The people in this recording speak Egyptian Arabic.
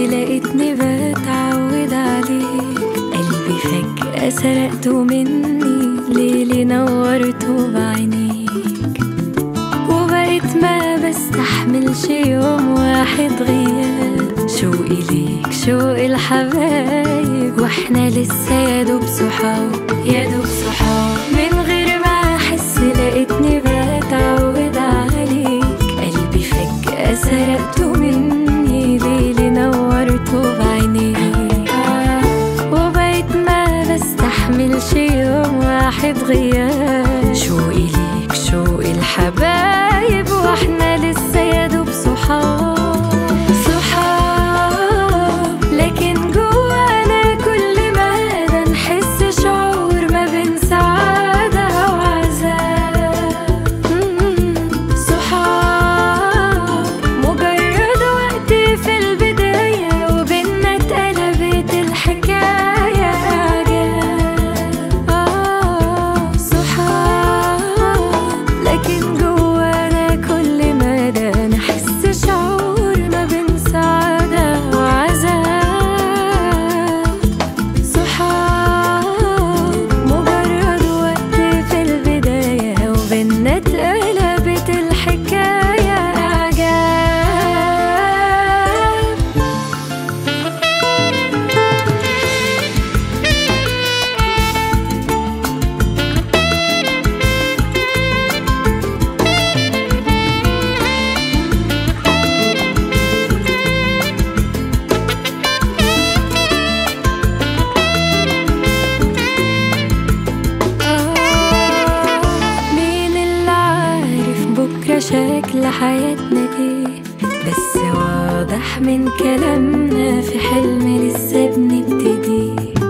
لقيتني بتعود عليك قلبي فجأة سرقته مني ليلي نورته بعينيك وبقيت ما بستحملش يوم واحد غياب شوقي ليك شوق الحبايب واحنا لسه يا دوب صحاب يا دوب صحاب من غير ما احس لقيتني بتعود عليك قلبي فجأة سرقته مني ليلي نورته بعينيك وبقيت ما بستحملش يوم واحد غياب شوقي ليك شوق الحبايب واحنا لسه يا دوب صحاب صحاب لكن جوانا كل مدى نحس شعور ما بين سعادة وعذاب مم. صحاب مجرد وقت في البداية وبينا اتقلبت الحكاية إعجاب آه صحاب لكن جوانا كل مدى نحس شعور ما بين سعادة وعذاب صحاب مجرد وقت في البداية وبينا اتقلبت الحكاية إعجاب مين اللي عارف بكرة شكل حياتنا ايه بس واضح من كلامنا في حلم لسه بنبتدي